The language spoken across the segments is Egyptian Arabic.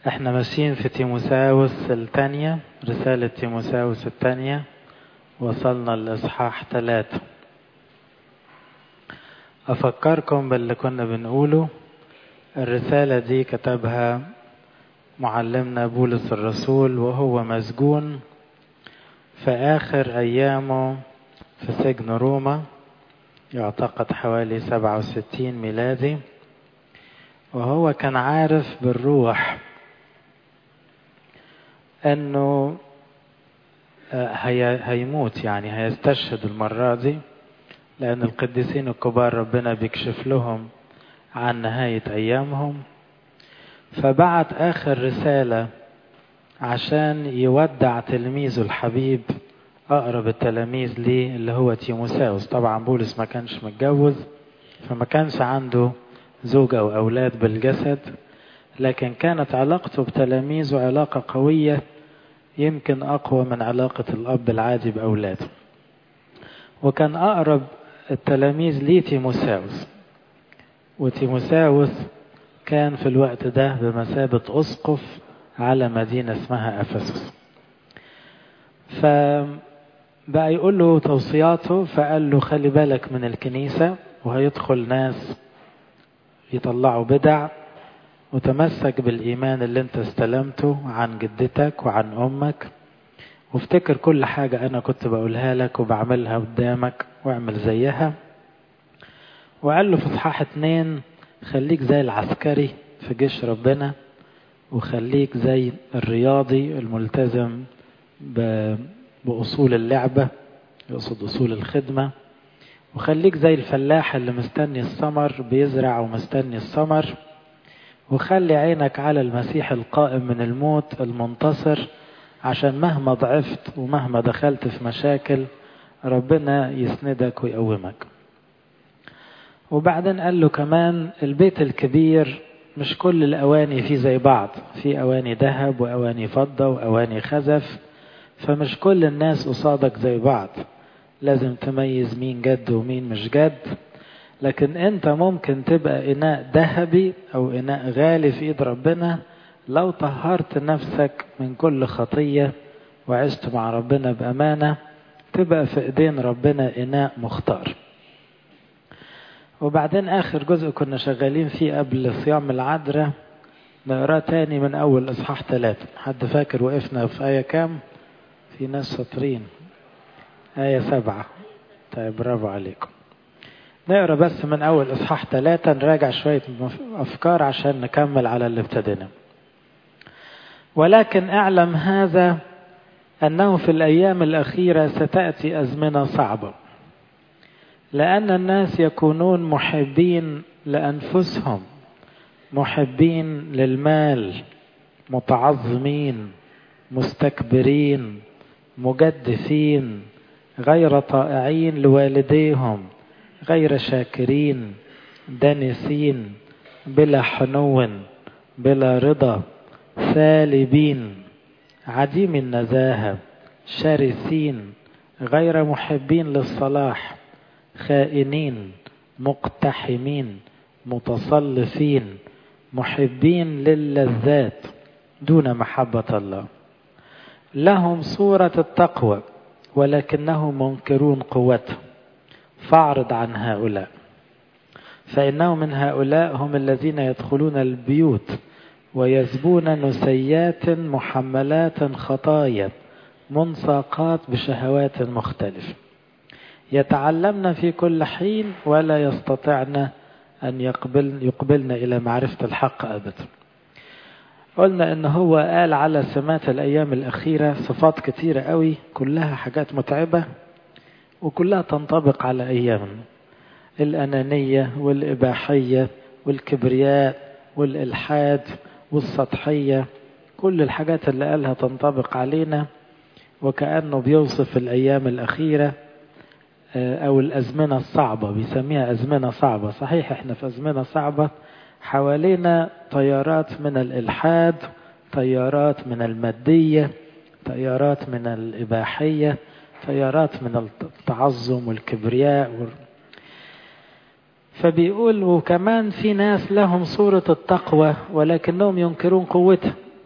احنا ماشيين في تيموساوس الثانية رسالة تيموساوس الثانية وصلنا لإصحاح ثلاثة أفكركم باللي كنا بنقوله الرسالة دي كتبها معلمنا بولس الرسول وهو مسجون في آخر أيامه في سجن روما يعتقد حوالي سبعة وستين ميلادي وهو كان عارف بالروح انه هي هيموت يعني هيستشهد المرة دي لأن القديسين الكبار ربنا بيكشف لهم عن نهاية أيامهم فبعت آخر رسالة عشان يودع تلميذه الحبيب أقرب التلاميذ ليه اللي هو تيموساوس طبعا بولس ما كانش متجوز فما كانش عنده زوج أو أولاد بالجسد لكن كانت علاقته بتلاميذه علاقة قوية يمكن أقوى من علاقة الأب العادي بأولاده وكان أقرب التلاميذ ليه تيموساوس وتيموساوس كان في الوقت ده بمثابة أسقف على مدينة اسمها أفسس فبقى يقول له توصياته فقال له خلي بالك من الكنيسة وهيدخل ناس يطلعوا بدع وتمسك بالإيمان اللي انت استلمته عن جدتك وعن أمك وافتكر كل حاجة أنا كنت بقولها لك وبعملها قدامك واعمل زيها وقال له في إصحاح اتنين خليك زي العسكري في جيش ربنا وخليك زي الرياضي الملتزم بأصول اللعبة يقصد أصول الخدمة وخليك زي الفلاح اللي مستني الثمر بيزرع ومستني الثمر وخلي عينك على المسيح القائم من الموت المنتصر عشان مهما ضعفت ومهما دخلت في مشاكل ربنا يسندك ويقومك وبعدين قال له كمان البيت الكبير مش كل الأواني فيه زي بعض في أواني ذهب وأواني فضة وأواني خزف فمش كل الناس قصادك زي بعض لازم تميز مين جد ومين مش جد لكن انت ممكن تبقى اناء ذهبي او اناء غالي في ايد ربنا لو طهرت نفسك من كل خطية وعشت مع ربنا بأمانة تبقى في ايدين ربنا اناء مختار وبعدين اخر جزء كنا شغالين فيه قبل صيام العذراء نقراه تاني من اول اصحاح ثلاثة حد فاكر وقفنا في آية كام في ناس شاطرين آية سبعة طيب برافو عليكم نقرا بس من أول إصحاح ثلاثة نراجع شوية أفكار عشان نكمل على اللي ابتدينا ولكن اعلم هذا أنه في الأيام الأخيرة ستأتي أزمنة صعبة لأن الناس يكونون محبين لأنفسهم محبين للمال متعظمين مستكبرين مجدفين غير طائعين لوالديهم غير شاكرين دنسين بلا حنو بلا رضا سالبين عديم النزاهة شرسين غير محبين للصلاح خائنين مقتحمين متصلفين محبين للذات دون محبة الله لهم صورة التقوى ولكنهم منكرون قوته فاعرض عن هؤلاء فإنه من هؤلاء هم الذين يدخلون البيوت ويزبون نسيات محملات خطايا منساقات بشهوات مختلفة يتعلمن في كل حين ولا يستطعن أن يقبل يقبلن إلى معرفة الحق أبدا قلنا ان هو قال على سمات الايام الاخيره صفات كتيره قوي كلها حاجات متعبه وكلها تنطبق على ايامنا الانانيه والاباحيه والكبرياء والالحاد والسطحيه كل الحاجات اللي قالها تنطبق علينا وكانه بيوصف الايام الاخيره او الازمنه الصعبه بيسميها ازمنه صعبه صحيح احنا في ازمنه صعبه حوالينا تيارات من الإلحاد تيارات من المادية تيارات من الإباحية تيارات من التعظم والكبرياء فبيقول وكمان في ناس لهم صورة التقوى ولكنهم ينكرون قوتها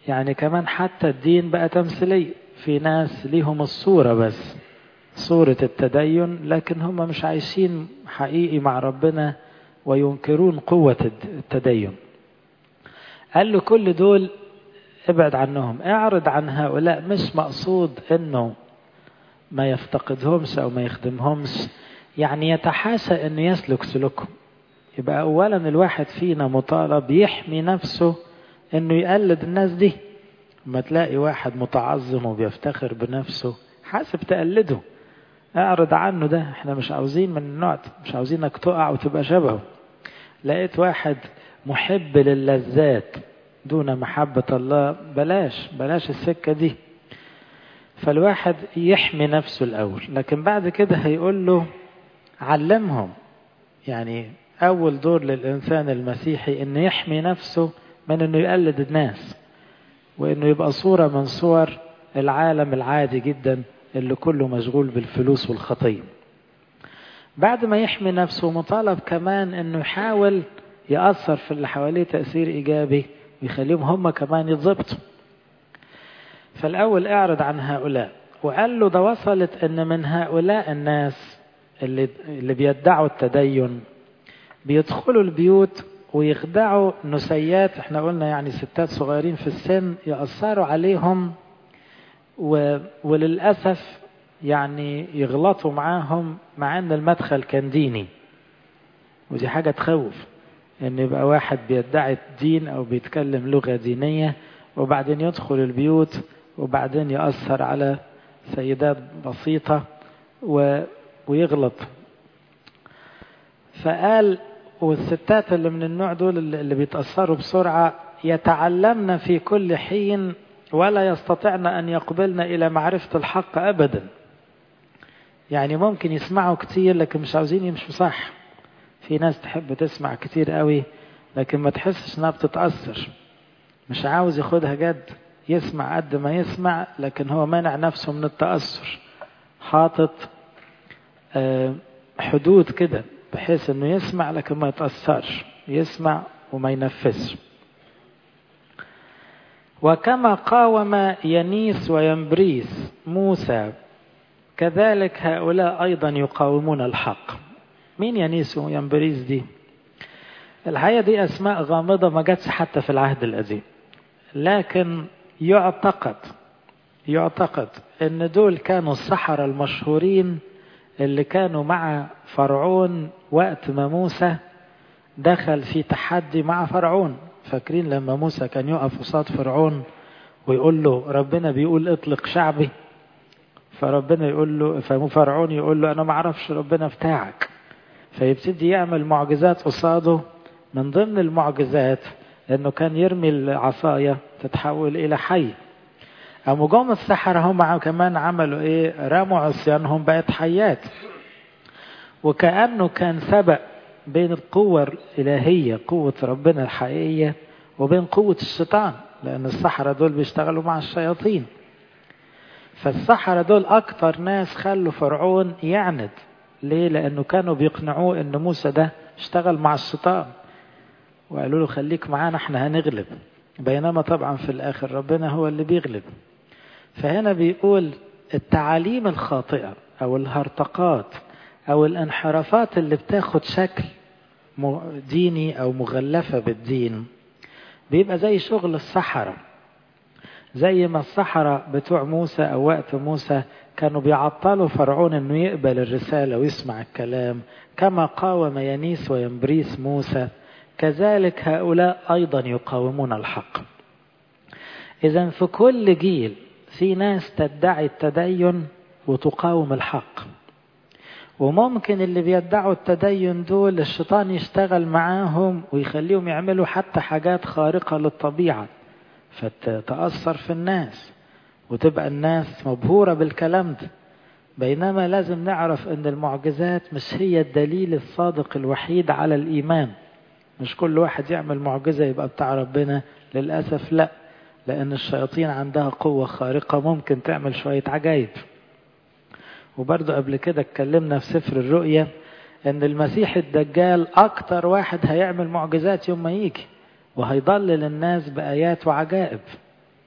يعني كمان حتى الدين بقى تمثيلية في ناس ليهم الصورة بس صورة التدين لكن هم مش عايشين حقيقي مع ربنا وينكرون قوة التدين قال له كل دول ابعد عنهم اعرض عن هؤلاء مش مقصود انه ما يفتقدهمش او ما يخدمهمش يعني يتحاشى انه يسلك سلوكهم يبقى اولا الواحد فينا مطالب يحمي نفسه انه يقلد الناس دي ما تلاقي واحد متعظم وبيفتخر بنفسه حاسب تقلده اعرض عنه ده احنا مش عاوزين من النوع مش عاوزينك تقع وتبقى شبهه لقيت واحد محب للذات دون محبة الله بلاش بلاش السكة دي فالواحد يحمي نفسه الأول لكن بعد كده هيقول له علمهم يعني أول دور للإنسان المسيحي إنه يحمي نفسه من إنه يقلد الناس وإنه يبقى صورة من صور العالم العادي جدا اللي كله مشغول بالفلوس والخطية بعد ما يحمي نفسه مطالب كمان إنه يحاول يأثر في اللي حواليه تأثير إيجابي ويخليهم هم كمان يتظبطوا فالأول اعرض عن هؤلاء وقال له ده وصلت ان من هؤلاء الناس اللي, اللي بيدعوا التدين بيدخلوا البيوت ويخدعوا نسيات احنا قلنا يعني ستات صغيرين في السن يأثروا عليهم و... وللأسف يعني يغلطوا معاهم مع ان المدخل كان ديني ودي حاجة تخوف ان يبقى واحد بيدعي الدين او بيتكلم لغة دينية وبعدين يدخل البيوت وبعدين يأثر على سيدات بسيطة و... ويغلط فقال والستات اللي من النوع دول اللي بيتأثروا بسرعة يتعلمن في كل حين ولا يستطعن أن يقبلن إلى معرفة الحق أبدا يعني ممكن يسمعوا كتير لكن مش عاوزين يمشوا صح في ناس تحب تسمع كتير قوي لكن ما تحسش انها بتتأثر مش عاوز ياخدها جد يسمع قد ما يسمع لكن هو مانع نفسه من التأثر حاطط حدود كده بحيث انه يسمع لكن ما يتأثرش يسمع وما ينفذش وكما قاوم ينيس وينبريس موسى كذلك هؤلاء أيضا يقاومون الحق مين ينيس وينبريس دي الحقيقة دي أسماء غامضة ما جاتش حتى في العهد القديم لكن يعتقد يعتقد ان دول كانوا السحرة المشهورين اللي كانوا مع فرعون وقت ما موسى دخل في تحدي مع فرعون فاكرين لما موسى كان يقف قصاد فرعون ويقول له ربنا بيقول اطلق شعبي فربنا يقول له ففرعون يقول له انا ما اعرفش ربنا بتاعك فيبتدي يعمل معجزات قصاده من ضمن المعجزات انه كان يرمي العصايه تتحول الى حي قاموا جم السحرة هم كمان عملوا ايه رموا عصيانهم بقت حيات وكأنه كان سبق بين القوة الإلهية قوة ربنا الحقيقية وبين قوة الشيطان لأن السحرة دول بيشتغلوا مع الشياطين فالسحرة دول أكتر ناس خلوا فرعون يعند ليه؟ لأنه كانوا بيقنعوه إن موسى ده اشتغل مع الشيطان وقالوا له خليك معانا احنا هنغلب بينما طبعا في الآخر ربنا هو اللي بيغلب فهنا بيقول التعاليم الخاطئة أو الهرطقات أو الانحرافات اللي بتاخد شكل ديني أو مغلفة بالدين بيبقى زي شغل السحرة زي ما السحرة بتوع موسى أو وقت موسى كانوا بيعطلوا فرعون أنه يقبل الرسالة ويسمع الكلام كما قاوم ينيس وينبريس موسى كذلك هؤلاء أيضا يقاومون الحق إذا في كل جيل في ناس تدعي التدين وتقاوم الحق وممكن اللي بيدعوا التدين دول الشيطان يشتغل معاهم ويخليهم يعملوا حتى حاجات خارقة للطبيعة فتتأثر في الناس وتبقى الناس مبهورة بالكلام ده بينما لازم نعرف ان المعجزات مش هي الدليل الصادق الوحيد على الإيمان مش كل واحد يعمل معجزة يبقى بتاع ربنا للأسف لا لأن الشياطين عندها قوة خارقة ممكن تعمل شوية عجائب وبرضه قبل كده اتكلمنا في سفر الرؤيا ان المسيح الدجال اكتر واحد هيعمل معجزات يوم ما يجي وهيضلل الناس بآيات وعجائب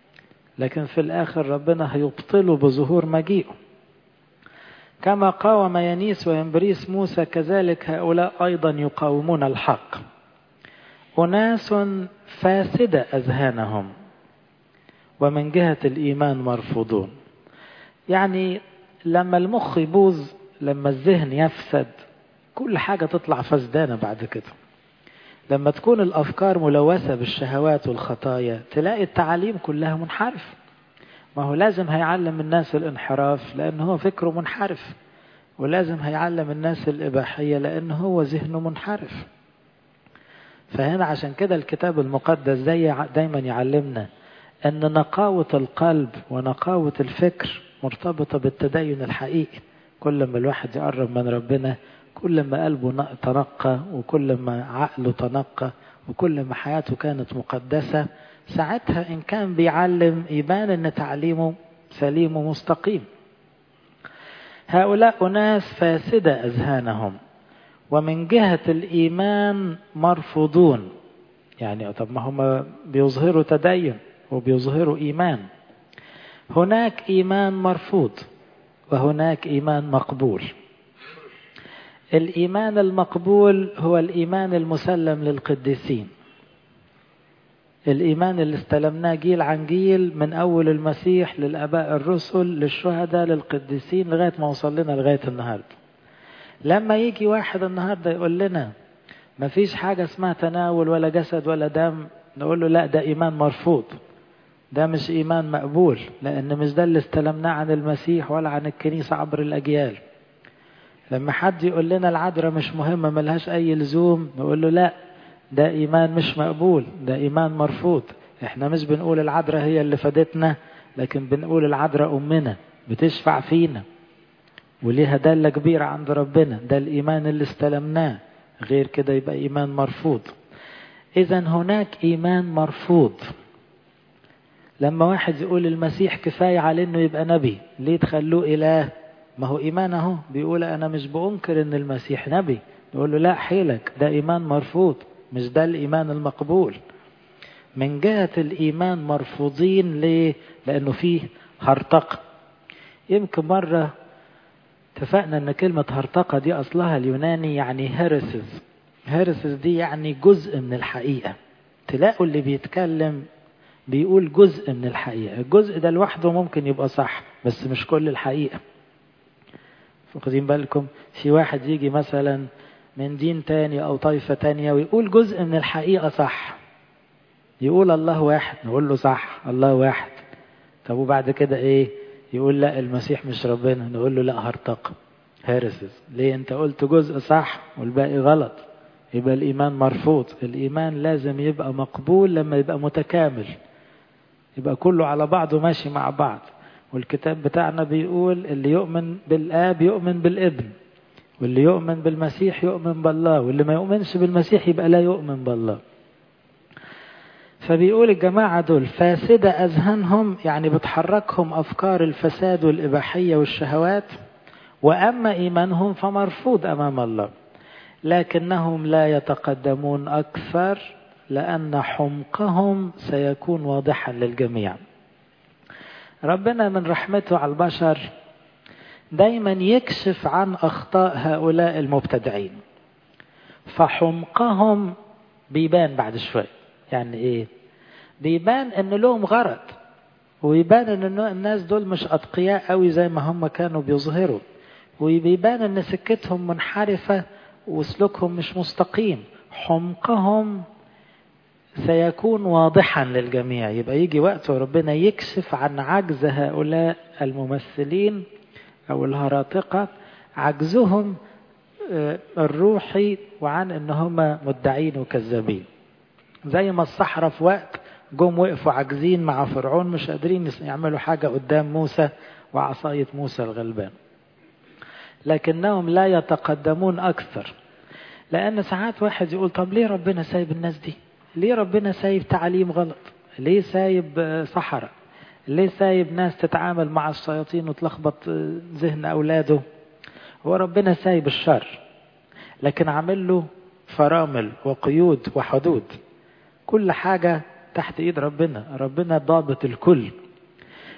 لكن في الآخر ربنا هيبطله بظهور مجيئه كما قاوم ينيس وينبريس موسى كذلك هؤلاء أيضا يقاومون الحق أناس فاسدة أذهانهم ومن جهة الإيمان مرفوضون يعني لما المخ يبوظ لما الذهن يفسد كل حاجة تطلع فسدانة بعد كده لما تكون الأفكار ملوثة بالشهوات والخطايا تلاقي التعاليم كلها منحرف ما هو لازم هيعلم الناس الانحراف لأن هو فكره منحرف ولازم هيعلم الناس الإباحية لأن هو ذهنه منحرف فهنا عشان كده الكتاب المقدس زي دايما يعلمنا أن نقاوة القلب ونقاوة الفكر مرتبطة بالتدين الحقيقي كل ما الواحد يقرب من ربنا كل ما قلبه تنقى وكل ما عقله تنقى وكل ما حياته كانت مقدسة ساعتها إن كان بيعلم يبان أن تعليمه سليم ومستقيم هؤلاء أناس فاسدة أذهانهم ومن جهة الإيمان مرفوضون يعني طب ما هم بيظهروا تدين وبيظهروا إيمان هناك إيمان مرفوض وهناك إيمان مقبول الإيمان المقبول هو الإيمان المسلم للقديسين الإيمان اللي استلمناه جيل عن جيل من أول المسيح للآباء الرسل للشهداء للقديسين لغاية ما وصل لنا لغاية النهاردة لما يجي واحد النهاردة يقول لنا ما فيش حاجة اسمها تناول ولا جسد ولا دم نقول له لا ده إيمان مرفوض ده مش إيمان مقبول لأن مش ده اللي استلمناه عن المسيح ولا عن الكنيسة عبر الأجيال لما حد يقول لنا العذراء مش مهمة ملهاش أي لزوم نقول له لا ده إيمان مش مقبول ده إيمان مرفوض احنا مش بنقول العذراء هي اللي فادتنا لكن بنقول العذراء أمنا بتشفع فينا وليها دالة كبيرة عند ربنا ده الإيمان اللي استلمناه غير كده يبقى إيمان مرفوض إذا هناك إيمان مرفوض لما واحد يقول المسيح كفاية على إنه يبقى نبي ليه تخلوه إله ما هو إيمان أهو بيقول أنا مش بأنكر إن المسيح نبي نقول له لا حيلك ده إيمان مرفوض مش ده الإيمان المقبول من جهة الإيمان مرفوضين ليه لأنه فيه هرطقة يمكن مرة اتفقنا ان كلمة هرطقة دي اصلها اليوناني يعني هيرسز هيرسز دي يعني جزء من الحقيقة تلاقوا اللي بيتكلم بيقول جزء من الحقيقة الجزء ده لوحده ممكن يبقى صح بس مش كل الحقيقة واخدين بالكم في واحد يجي مثلا من دين تاني او طائفة تانية ويقول جزء من الحقيقة صح يقول الله واحد نقول له صح الله واحد طب وبعد كده ايه يقول لا المسيح مش ربنا نقول له لا هرطق هيرسز ليه انت قلت جزء صح والباقي غلط يبقى الايمان مرفوض الايمان لازم يبقى مقبول لما يبقى متكامل يبقى كله على بعضه ماشي مع بعض والكتاب بتاعنا بيقول اللي يؤمن بالاب يؤمن بالابن واللي يؤمن بالمسيح يؤمن بالله واللي ما يؤمنش بالمسيح يبقى لا يؤمن بالله فبيقول الجماعة دول فاسدة أذهانهم يعني بتحركهم أفكار الفساد والإباحية والشهوات وأما إيمانهم فمرفوض أمام الله لكنهم لا يتقدمون أكثر لأن حمقهم سيكون واضحا للجميع ربنا من رحمته على البشر دايما يكشف عن أخطاء هؤلاء المبتدعين فحمقهم بيبان بعد شوية يعني ايه بيبان ان لهم غرض ويبان ان الناس دول مش اتقياء قوي زي ما هم كانوا بيظهروا وبيبان ان سكتهم منحرفة وسلوكهم مش مستقيم حمقهم سيكون واضحا للجميع يبقى يجي وقت وربنا يكشف عن عجز هؤلاء الممثلين او الهراطقة عجزهم الروحي وعن ان هم مدعين وكذابين زي ما الصحراء في وقت جم وقفوا عاجزين مع فرعون مش قادرين يعملوا حاجة قدام موسى وعصاية موسى الغلبان لكنهم لا يتقدمون أكثر لأن ساعات واحد يقول طب ليه ربنا سايب الناس دي ليه ربنا سايب تعليم غلط ليه سايب صحراء ليه سايب ناس تتعامل مع الشياطين وتلخبط ذهن أولاده هو ربنا سايب الشر لكن عامل له فرامل وقيود وحدود كل حاجة تحت ايد ربنا ربنا ضابط الكل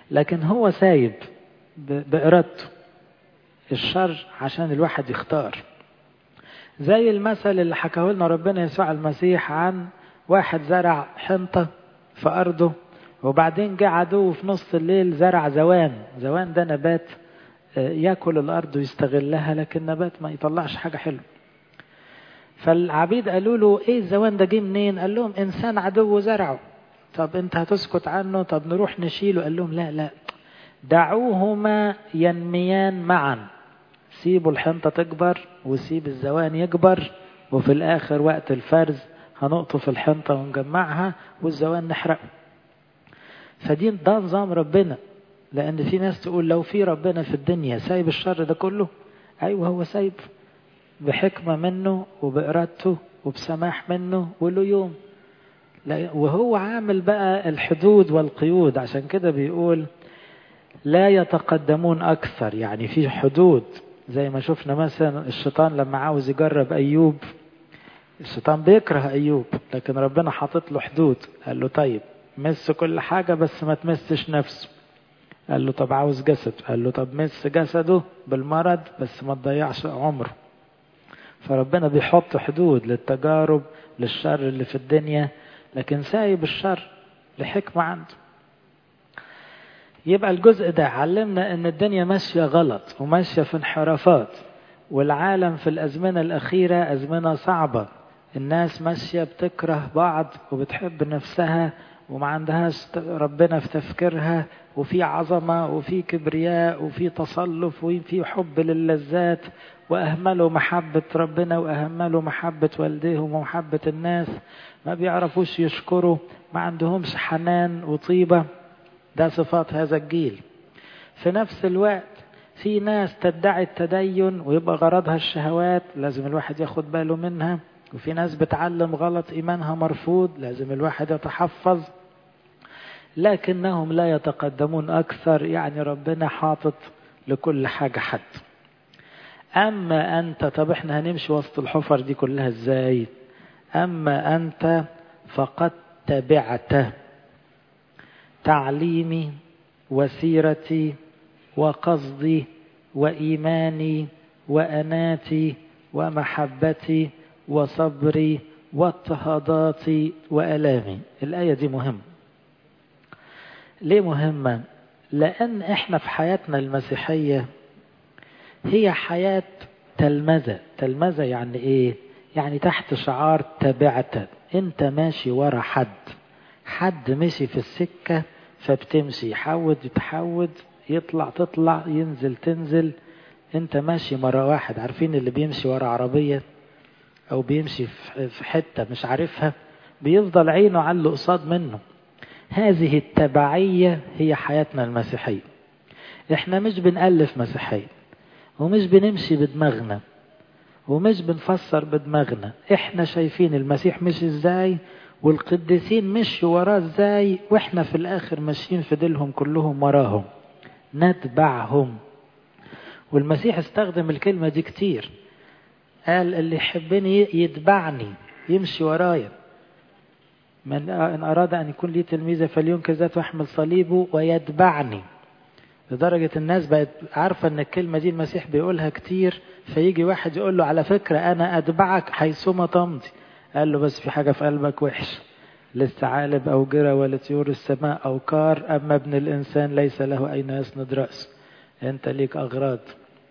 لكن هو سايب بإرادته الشر عشان الواحد يختار زي المثل اللي حكاه لنا ربنا يسوع المسيح عن واحد زرع حنطة في أرضه وبعدين جه عدو في نص الليل زرع زوان زوان ده نبات ياكل الأرض ويستغلها لكن نبات ما يطلعش حاجة حلوة فالعبيد قالوا له ايه الزوان ده جه منين قال لهم انسان عدو زرعه طب انت هتسكت عنه طب نروح نشيله قال لهم لا لا دعوهما ينميان معا سيبوا الحنطة تكبر وسيب الزوان يكبر وفي الآخر وقت الفرز هنقطف الحنطة ونجمعها والزوان نحرقه فدي ده نظام ربنا لأن في ناس تقول لو في ربنا في الدنيا سايب الشر ده كله أيوه هو سايب بحكمة منه وبإرادته وبسماح منه وله يوم وهو عامل بقى الحدود والقيود عشان كده بيقول لا يتقدمون أكثر يعني في حدود زي ما شفنا مثلا الشيطان لما عاوز يجرب أيوب الشيطان بيكره أيوب لكن ربنا حاطط له حدود قال له طيب مس كل حاجة بس ما تمسش نفسه قال له طب عاوز جسد قال له طب مس جسده بالمرض بس ما تضيعش عمره فربنا بيحط حدود للتجارب للشر اللي في الدنيا لكن سايب الشر لحكمة عنده يبقى الجزء ده علمنا ان الدنيا ماشية غلط وماشية في انحرافات والعالم في الازمنة الاخيرة ازمنة صعبة الناس ماشية بتكره بعض وبتحب نفسها وما عندهاش ربنا في تفكيرها وفي عظمة وفي كبرياء وفي تصلف وفي حب للذات وأهملوا محبة ربنا وأهملوا محبة والديهم ومحبة الناس ما بيعرفوش يشكروا ما عندهمش حنان وطيبة ده صفات هذا الجيل في نفس الوقت في ناس تدعي التدين ويبقى غرضها الشهوات لازم الواحد ياخد باله منها وفي ناس بتعلم غلط إيمانها مرفوض لازم الواحد يتحفظ لكنهم لا يتقدمون أكثر يعني ربنا حاطط لكل حاجة حد أما أنت طب احنا هنمشي وسط الحفر دي كلها ازاي أما أنت فقد تبعت تعليمي وسيرتي وقصدي وإيماني وأناتي ومحبتي وصبري واضطهاداتي وألامي الآية دي مهمة ليه مهمة؟ لأن إحنا في حياتنا المسيحية هي حياة تلمذة تلمذة يعني إيه؟ يعني تحت شعار تبعت أنت ماشي ورا حد حد مشي في السكة فبتمشي يحود يتحود يطلع تطلع ينزل تنزل انت ماشي مرة واحد عارفين اللي بيمشي ورا عربية او بيمشي في حتة مش عارفها بيفضل عينه على اللي قصاد منه هذه التبعية هي حياتنا المسيحية احنا مش بنألف مسيحية ومش بنمشي بدماغنا ومش بنفسر بدماغنا احنا شايفين المسيح مش ازاي والقديسين مشوا وراه ازاي واحنا في الاخر ماشيين في ديلهم كلهم وراهم نتبعهم والمسيح استخدم الكلمة دي كتير قال اللي يحبني يتبعني يمشي ورايا من إن أراد أن يكون لي تلميذة فلينكر ذاته ويحمل صليبه ويتبعني لدرجة الناس بقت عارفة أن الكلمة دي المسيح بيقولها كتير فيجي واحد يقول له على فكرة أنا أتبعك حيثما تمضي قال له بس في حاجة في قلبك وحش للثعالب أو جرى ولطيور السماء أو كار أما ابن الإنسان ليس له أين يسند رأسه أنت ليك أغراض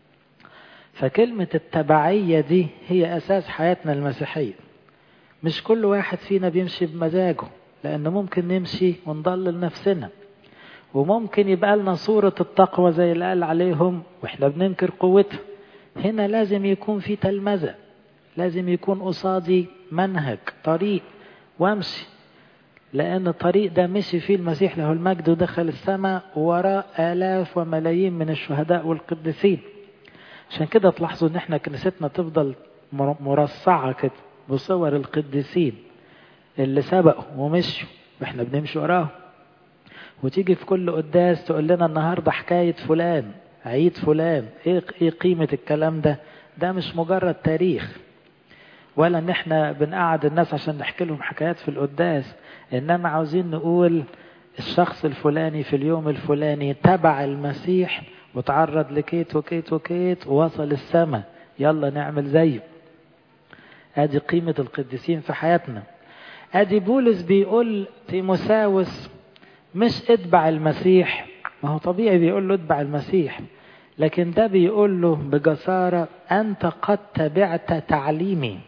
فكلمة التبعية دي هي أساس حياتنا المسيحية مش كل واحد فينا بيمشي بمزاجه لأن ممكن نمشي ونضلل نفسنا وممكن يبقى لنا صورة التقوى زي اللي قال عليهم واحنا بننكر قوتها هنا لازم يكون في تلمذة لازم يكون قصادي منهج طريق وامشي لأن الطريق ده مشي فيه المسيح له المجد ودخل السماء وراء آلاف وملايين من الشهداء والقديسين عشان كده تلاحظوا ان احنا كنيستنا تفضل مرصعة كده بصور القديسين اللي سبقوا ومشوا واحنا بنمشي وراهم وتيجي في كل قداس تقول لنا النهارده حكاية فلان عيد فلان ايه ايه قيمة الكلام ده ده مش مجرد تاريخ ولا ان احنا بنقعد الناس عشان نحكي لهم حكايات في القداس انما عاوزين نقول الشخص الفلاني في اليوم الفلاني تبع المسيح وتعرض لكيت وكيت وكيت ووصل السماء يلا نعمل زيه ادي قيمة القديسين في حياتنا ادي بولس بيقول تيموساوس مش اتبع المسيح ما هو طبيعي بيقول له اتبع المسيح لكن ده بيقول له بجسارة أنت قد تبعت تعليمي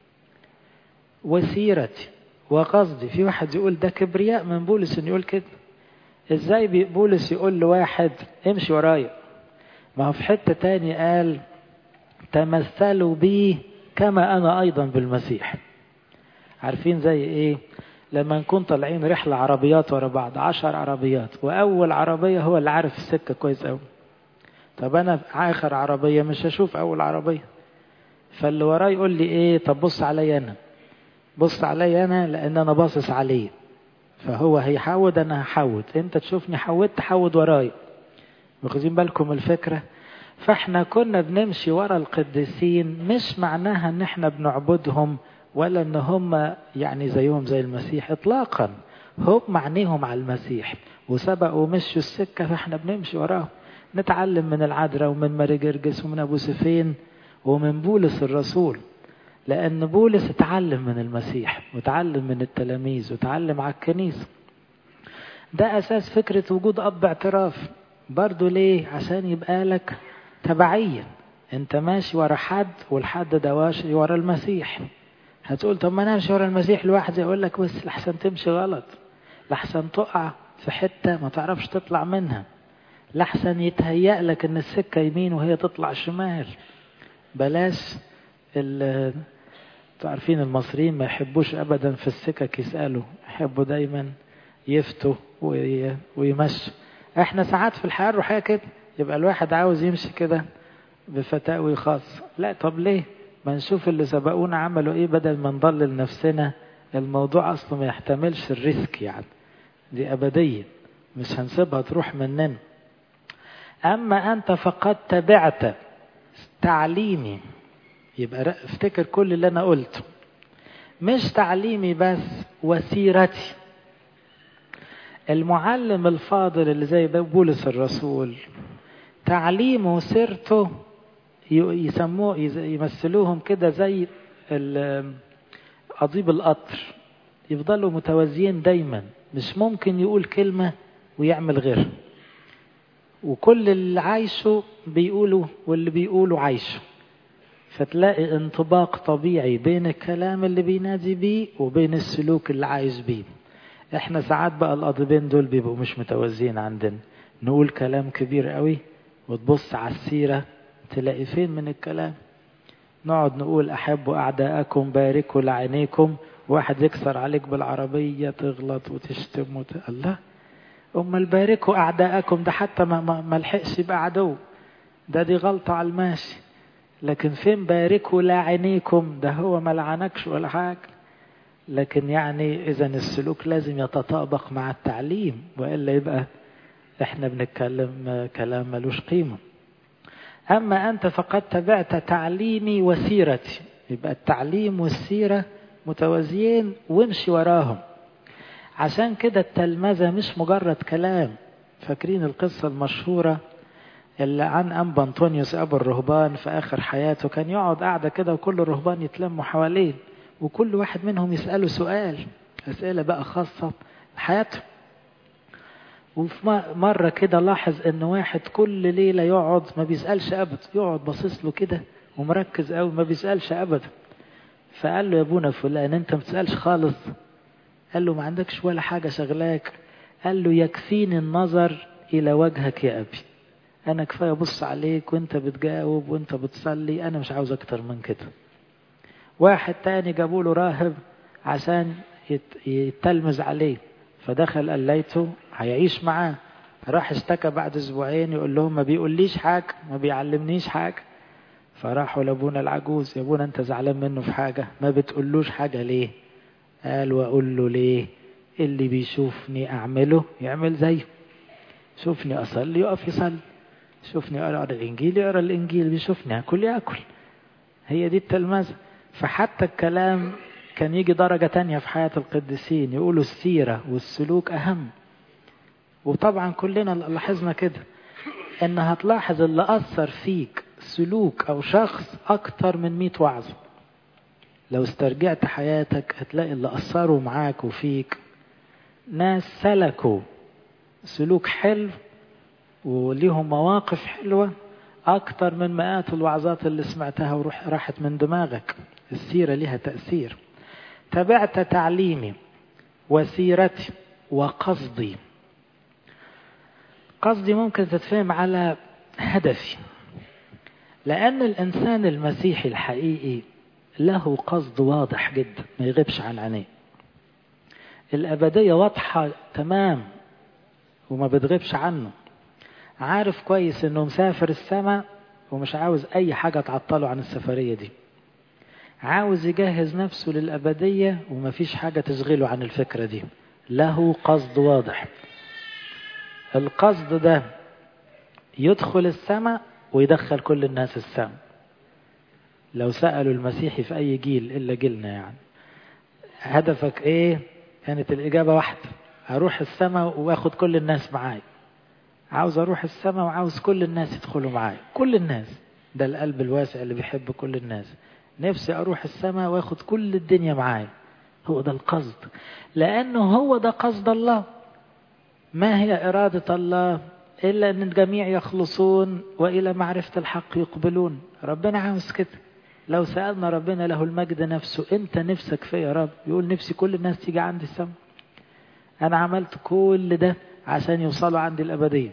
وسيرتي وقصدي في واحد يقول ده كبرياء من بولس انه يقول كده ازاي بولس يقول لواحد امشي ورايا ما هو في حتة تاني قال تمثلوا بي كما أنا أيضا بالمسيح عارفين زي إيه لما نكون طالعين رحلة عربيات ورا بعض عشر عربيات وأول عربية هو اللي عارف السكة كويس أوي طب أنا في آخر عربية مش هشوف أول عربية فاللي وراي يقول لي إيه طب بص عليا أنا بص عليا أنا لأن أنا باصص عليه فهو هيحود أنا هحود أنت تشوفني حودت حود ورايا واخدين بالكم الفكرة فاحنا كنا بنمشي ورا القديسين مش معناها ان احنا بنعبدهم ولا ان هم يعني زيهم زي المسيح اطلاقا هم معنيهم على المسيح وسبقوا ومشوا السكة فاحنا بنمشي وراهم نتعلم من العذراء ومن ماري جرجس ومن ابو سفين ومن بولس الرسول لان بولس اتعلم من المسيح وتعلم من التلاميذ وتعلم على الكنيسة ده اساس فكرة وجود اب اعتراف برضه ليه عشان يبقى لك تبعيا انت ماشي ورا حد والحد ده ماشي ورا المسيح هتقول طب ما انا امشي ورا المسيح لوحدي اقول لك بس لحسن تمشي غلط لحسن تقع في حته ما تعرفش تطلع منها لحسن يتهيأ لك ان السكه يمين وهي تطلع شمال بلاش ال عارفين المصريين ما يحبوش ابدا في السكك يسالوا يحبوا دايما يفتوا ويمشوا احنا ساعات في الحياه الروحيه كده يبقى الواحد عاوز يمشي كده بفتاوي خاصة لا طب ليه ما نشوف اللي سبقونا عملوا ايه بدل ما نضلل نفسنا الموضوع اصلا ما يحتملش الريسك يعني دي ابدية مش هنسيبها تروح مننا اما انت فقد تبعت تعليمي يبقى افتكر كل اللي انا قلته مش تعليمي بس وسيرتي المعلم الفاضل اللي زي بولس الرسول تعليمه وسيرته يسموه يمثلوهم كده زي قضيب القطر يفضلوا متوازيين دايما مش ممكن يقول كلمة ويعمل غيرها وكل اللي عايشه بيقولوا واللي بيقولوا عايشه فتلاقي انطباق طبيعي بين الكلام اللي بينادي بيه وبين السلوك اللي عايش بيه احنا ساعات بقى القضيبين دول بيبقوا مش متوازيين عندنا نقول كلام كبير قوي وتبص على السيرة تلاقي فين من الكلام نقعد نقول أحبوا أعداءكم باركوا لعينيكم واحد يكسر عليك بالعربية تغلط وتشتم وت... الله أمال باركوا أعداءكم ده حتى ما, ما, ما لحقش يبقى عدو ده دي غلطة على الماشي لكن فين باركوا لعينيكم ده هو ما لعنكش ولا حاجة لكن يعني إذا السلوك لازم يتطابق مع التعليم وإلا يبقى احنا بنتكلم كلام ملوش قيمة أما أنت فقد تبعت تعليمي وسيرتي يبقى التعليم والسيرة متوازيين وامشي وراهم عشان كده التلمذة مش مجرد كلام فاكرين القصة المشهورة اللي عن أنبا أنطونيوس أبو الرهبان في آخر حياته كان يقعد قاعدة كده وكل الرهبان يتلموا حواليه وكل واحد منهم يسأله سؤال أسئلة بقى خاصة بحياته وفي مرة كده لاحظ ان واحد كل ليلة يقعد ما بيسألش ابدا يقعد باصص له كده ومركز قوي ما بيسألش ابدا فقال له يا ابونا فلان انت ما بتسألش خالص قال له ما عندكش ولا حاجة شغلاك قال له يكفيني النظر الى وجهك يا ابي انا كفاية ابص عليك وانت بتجاوب وانت بتصلي انا مش عاوز اكتر من كده واحد تاني جابوا له راهب عشان يتلمذ عليه فدخل قال ليته هيعيش معاه راح اشتكى بعد اسبوعين يقول لهم ما بيقوليش حاجه ما بيعلمنيش حاجه فراحوا لابونا العجوز يا ابونا انت زعلان منه في حاجه ما بتقولوش حاجه ليه قال واقول له ليه اللي بيشوفني اعمله يعمل زيه شوفني اصلي يقف يصلي شوفني اقرا الانجيل يقرا الانجيل بيشوفني اكل ياكل هي دي التلمذه فحتى الكلام كان يجي درجة تانية في حياة القديسين يقولوا السيرة والسلوك أهم وطبعا كلنا لاحظنا كده ان هتلاحظ اللي اثر فيك سلوك او شخص اكتر من 100 وعظة لو استرجعت حياتك هتلاقي اللي اثروا معاك وفيك ناس سلكوا سلوك حلو وليهم مواقف حلوة أكتر من مئات الوعظات اللي سمعتها وروح راحت من دماغك السيرة لها تأثير تبعت تعليمي وسيرتي وقصدي قصدي ممكن تتفهم على هدفي لأن الإنسان المسيحي الحقيقي له قصد واضح جدا ما يغيبش عن عينيه الأبدية واضحة تمام وما بتغيبش عنه عارف كويس انه مسافر السماء ومش عاوز اي حاجة تعطله عن السفرية دي عاوز يجهز نفسه للأبدية ومفيش حاجة تشغله عن الفكرة دي له قصد واضح القصد ده يدخل السماء ويدخل كل الناس السماء لو سألوا المسيحي في أي جيل إلا جيلنا يعني هدفك إيه كانت الإجابة واحدة هروح السماء واخد كل الناس معايا عاوز اروح السماء وعاوز كل الناس يدخلوا معايا كل الناس ده القلب الواسع اللي بيحب كل الناس نفسي اروح السماء واخد كل الدنيا معايا هو ده القصد لانه هو ده قصد الله ما هي اراده الله الا ان الجميع يخلصون والى معرفه الحق يقبلون ربنا عاوز كده لو سالنا ربنا له المجد نفسه انت نفسك في يا رب يقول نفسي كل الناس تيجي عندي السماء انا عملت كل ده عشان يوصلوا عند الأبدية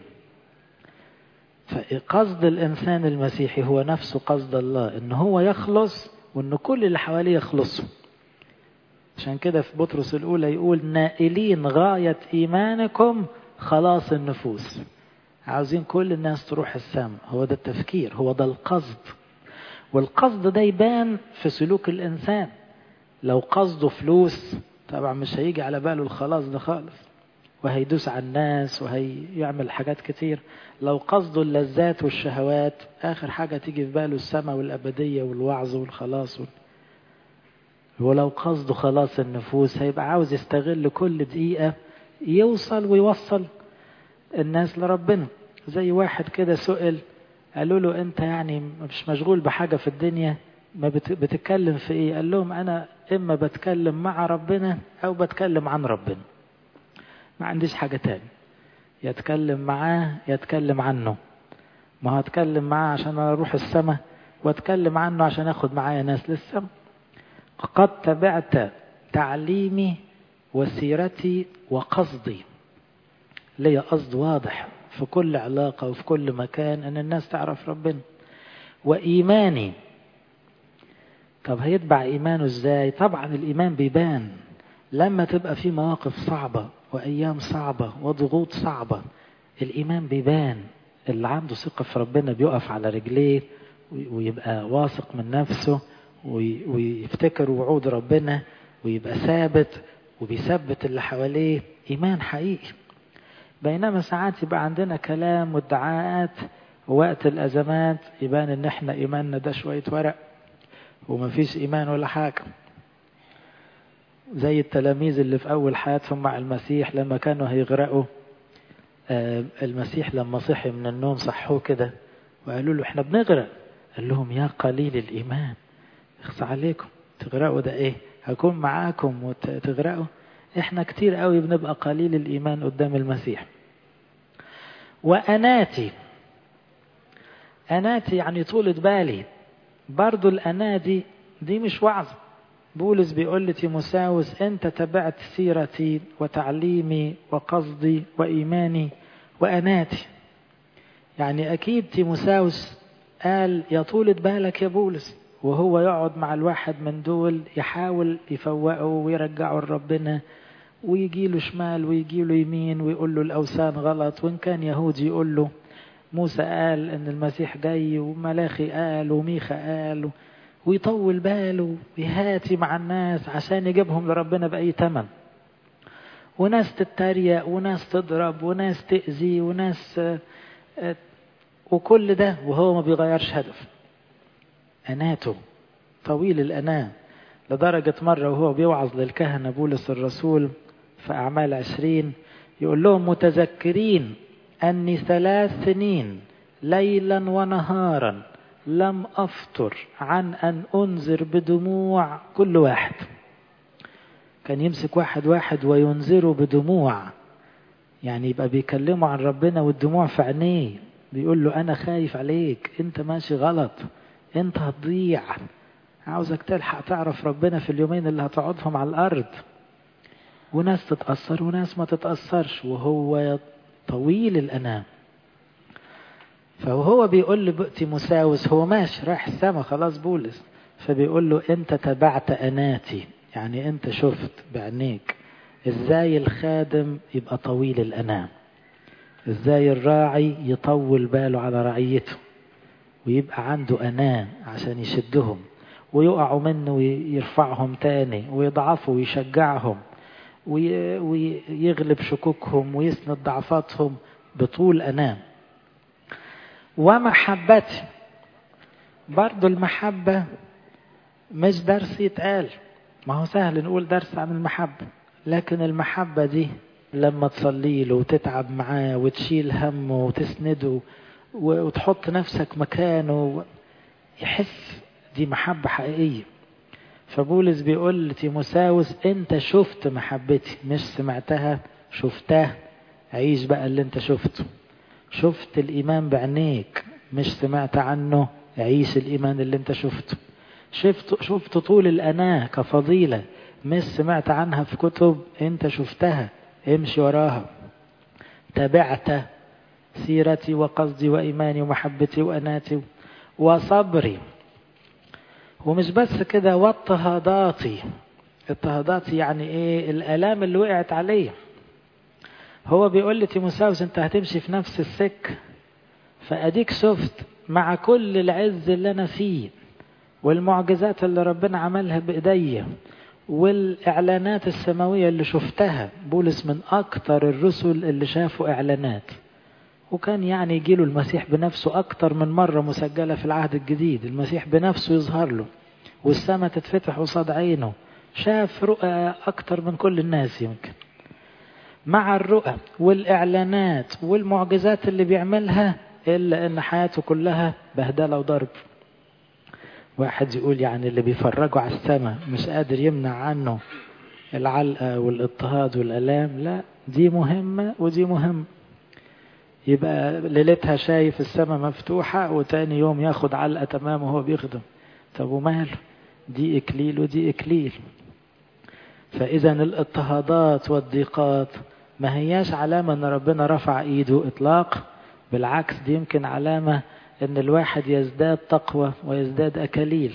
فقصد الإنسان المسيحي هو نفسه قصد الله إن هو يخلص وإن كل اللي حواليه يخلصوا عشان كده في بطرس الأولى يقول نائلين غاية إيمانكم خلاص النفوس عاوزين كل الناس تروح السماء هو ده التفكير هو ده القصد والقصد ده يبان في سلوك الإنسان لو قصده فلوس طبعا مش هيجي على باله الخلاص ده خالص وهيدوس على الناس وهيعمل حاجات كتير لو قصده اللذات والشهوات آخر حاجة تيجي في باله السماء والأبدية والوعظ والخلاص وال... ولو قصده خلاص النفوس هيبقى عاوز يستغل كل دقيقة يوصل ويوصل الناس لربنا زي واحد كده سئل قالوا له انت يعني مش مشغول بحاجة في الدنيا ما بتتكلم في ايه قال لهم انا اما بتكلم مع ربنا او بتكلم عن ربنا ما عنديش حاجة تاني يتكلم معاه يتكلم عنه ما هتكلم معاه عشان اروح السماء واتكلم عنه عشان اخد معايا ناس للسماء قد تبعت تعليمي وسيرتي وقصدي ليا قصد واضح في كل علاقة وفي كل مكان ان الناس تعرف ربنا وإيماني طب هيتبع إيمانه ازاي طبعا الإيمان بيبان لما تبقى في مواقف صعبة وأيام صعبة وضغوط صعبة الإيمان بيبان اللي عنده ثقة في ربنا بيقف على رجليه ويبقى واثق من نفسه ويفتكر وعود ربنا ويبقى ثابت وبيثبت اللي حواليه إيمان حقيقي بينما ساعات يبقى عندنا كلام وادعاءات ووقت الأزمات يبان إن إحنا إيماننا ده شوية ورق ومفيش إيمان ولا حاجة زي التلاميذ اللي في أول حياتهم مع المسيح لما كانوا هيغرقوا المسيح لما صحي من النوم صحوه كده وقالوا له احنا بنغرق قال لهم يا قليل الإيمان اخص عليكم تغرقوا ده ايه هكون معاكم وتغرقوا احنا كتير قوي بنبقى قليل الإيمان قدام المسيح وأناتي أناتي يعني طولة بالي برضو الأنا دي دي مش وعظ بولس بيقول لتيموساوس أنت تبعت سيرتي وتعليمي وقصدي وإيماني وأناتي يعني أكيد تيموساوس قال يا طولة بالك يا بولس وهو يقعد مع الواحد من دول يحاول يفوقه ويرجعه لربنا ويجي له شمال ويجي له يمين ويقول له الأوثان غلط وإن كان يهودي يقول له موسى قال ان المسيح جاي وملاخي قال وميخا قال ويطول باله ويهاتي مع الناس عشان يجيبهم لربنا بأي تمن وناس تتريق وناس تضرب وناس تأذي وناس وكل ده وهو ما بيغيرش هدف أناته طويل الأناة لدرجة مرة وهو بيوعظ للكهنة بولس الرسول في أعمال عشرين يقول لهم متذكرين أني ثلاث سنين ليلا ونهارا لم أفطر عن أن أنذر بدموع كل واحد كان يمسك واحد واحد وينذره بدموع يعني يبقى بيكلمه عن ربنا والدموع في عينيه بيقول له أنا خايف عليك أنت ماشي غلط أنت هتضيع عاوزك تلحق تعرف ربنا في اليومين اللي هتقعدهم على الأرض وناس تتأثر وناس ما تتأثرش وهو طويل الأنام فهو بيقول لتيموساوس هو ماشي رايح السما خلاص بولس فبيقول له انت تبعت اناتي يعني انت شفت بعينيك ازاي الخادم يبقى طويل الانام ازاي الراعي يطول باله على رعيته ويبقى عنده انام عشان يشدهم ويقعوا منه ويرفعهم تاني ويضعفوا ويشجعهم ويغلب شكوكهم ويسند ضعفاتهم بطول انام ومحبتي برضو المحبة مش درس يتقال ما هو سهل نقول درس عن المحبة لكن المحبة دي لما تصلي له وتتعب معاه وتشيل همه وتسنده وتحط نفسك مكانه يحس دي محبة حقيقية فبولس بيقول لتيموساوس انت شفت محبتي مش سمعتها شفتها عيش بقى اللي انت شفته شفت الإيمان بعينيك مش سمعت عنه عيش الإيمان اللي انت شفته شفت, شفت طول الأناة كفضيلة مش سمعت عنها في كتب انت شفتها امشي وراها تبعت سيرتي وقصدي وإيماني ومحبتي وأناتي وصبري ومش بس كده واضطهاداتي اضطهاداتي يعني ايه الآلام اللي وقعت عليه هو بيقول لي تيموساوس انت هتمشي في نفس السك فاديك شفت مع كل العز اللي انا فيه والمعجزات اللي ربنا عملها بايديا والاعلانات السماويه اللي شفتها بولس من اكتر الرسل اللي شافوا اعلانات وكان يعني يجيله المسيح بنفسه اكتر من مره مسجله في العهد الجديد المسيح بنفسه يظهر له والسماء تتفتح قصاد عينه شاف رؤى اكتر من كل الناس يمكن مع الرؤى والإعلانات والمعجزات اللي بيعملها إلا إن حياته كلها بهدلة وضرب واحد يقول يعني اللي بيفرجوا على السماء مش قادر يمنع عنه العلقة والاضطهاد والألام لا دي مهمة ودي مهمة يبقى ليلتها شايف السماء مفتوحة وتاني يوم ياخد علقة تمام وهو بيخدم طب وماله دي إكليل ودي إكليل فإذا الاضطهادات والضيقات ما هياش علامة ان ربنا رفع ايده اطلاق بالعكس دي يمكن علامة ان الواحد يزداد تقوى ويزداد اكاليل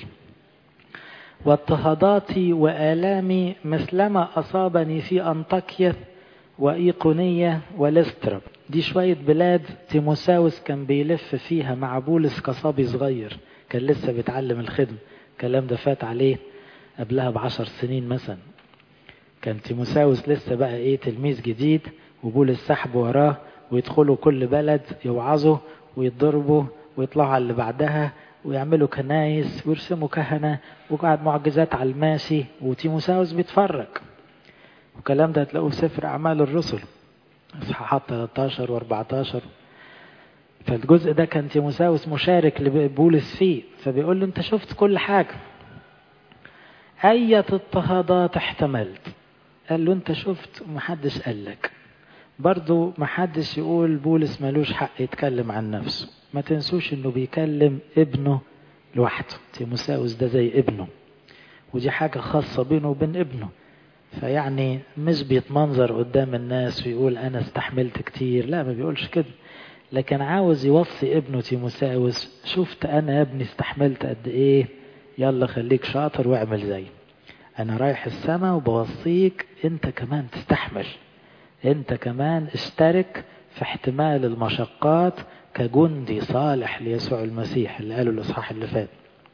واضطهاداتي والامي مثلما اصابني في انطاكيا وايقونية ولسترا دي شوية بلاد تيموساوس كان بيلف فيها مع بولس كصبي صغير كان لسه بيتعلم الخدمة الكلام ده فات عليه قبلها بعشر سنين مثلا كان تيموساوس لسه بقى ايه تلميذ جديد وبولس سحب وراه ويدخلوا كل بلد يوعظوا ويتضربوا ويطلعوا على اللي بعدها ويعملوا كنايس ويرسموا كهنة وقعد معجزات على الماشي وتيموساوس بيتفرج والكلام ده هتلاقوه في سفر أعمال الرسل إصحاحات 13 و14 فالجزء ده كان تيموساوس مشارك لبولس فيه فبيقول له أنت شفت كل حاجة أية اضطهادات احتملت قال له أنت شفت ومحدش قال لك برضو محدش يقول بولس ملوش حق يتكلم عن نفسه ما تنسوش انه بيكلم ابنه لوحده تيموساوس ده زي ابنه ودي حاجة خاصة بينه وبين ابنه فيعني مش بيتمنظر قدام الناس ويقول انا استحملت كتير لا ما بيقولش كده لكن عاوز يوصي ابنه تيموساوس شفت انا يا ابني استحملت قد ايه يلا خليك شاطر واعمل زي انا رايح السما وبوصيك انت كمان تستحمل انت كمان اشترك في احتمال المشقات كجندي صالح ليسوع المسيح اللي قاله الاصحاح اللي فات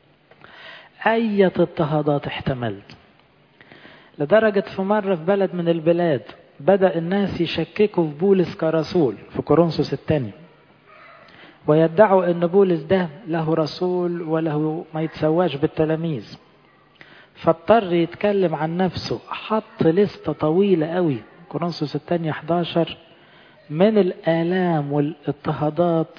اية اضطهادات احتملت لدرجة في مرة في بلد من البلاد بدأ الناس يشككوا في بولس كرسول في كورنثوس الثاني ويدعوا ان بولس ده له رسول وله ما يتسواش بالتلاميذ فاضطر يتكلم عن نفسه حط لستة طويلة قوي كورنثوس الثانية 11 من الآلام والاضطهادات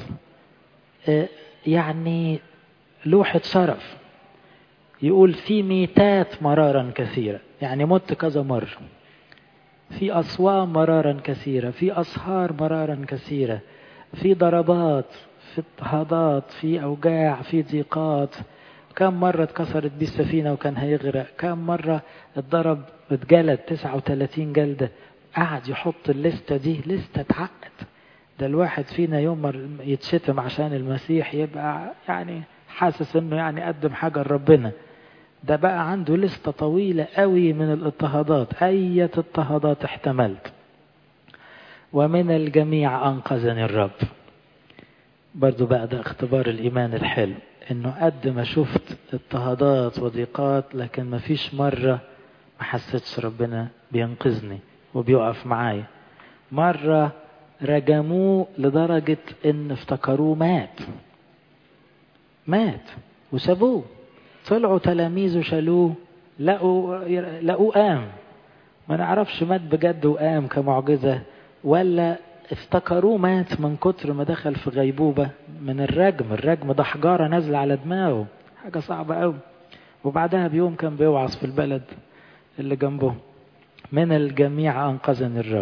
يعني لوحة شرف يقول في ميتات مرارا كثيرة يعني مت كذا مرة في أصوام مرارا كثيرة في أسهار مرارا كثيرة في ضربات في اضطهادات في أوجاع في ضيقات كم مرة اتكسرت بيه السفينة وكان هيغرق كم مرة اتضرب اتجلد 39 جلدة قعد يحط الليستة دي لستة اتعقد ده الواحد فينا يوم يتشتم عشان المسيح يبقى يعني حاسس انه يعني قدم حاجة لربنا ده بقى عنده لستة طويلة قوي من الاضطهادات أية اضطهادات احتملت ومن الجميع أنقذني الرب برضو بقى ده اختبار الإيمان الحلو إنه قد ما شفت اضطهادات وضيقات لكن ما فيش مرة ما حسيتش ربنا بينقذني وبيقف معايا مرة رجموه لدرجة إن افتكروه مات مات وسابوه طلعوا تلاميذه شالوه لقوا لقوه قام ما نعرفش مات بجد وقام كمعجزة ولا افتكروه مات من كتر ما دخل في غيبوبة من الرجم الرجم ده حجارة نازلة على دماغه حاجة صعبة قوي وبعدها بيوم كان بيوعظ في البلد اللي جنبه من الجميع أنقذني الرب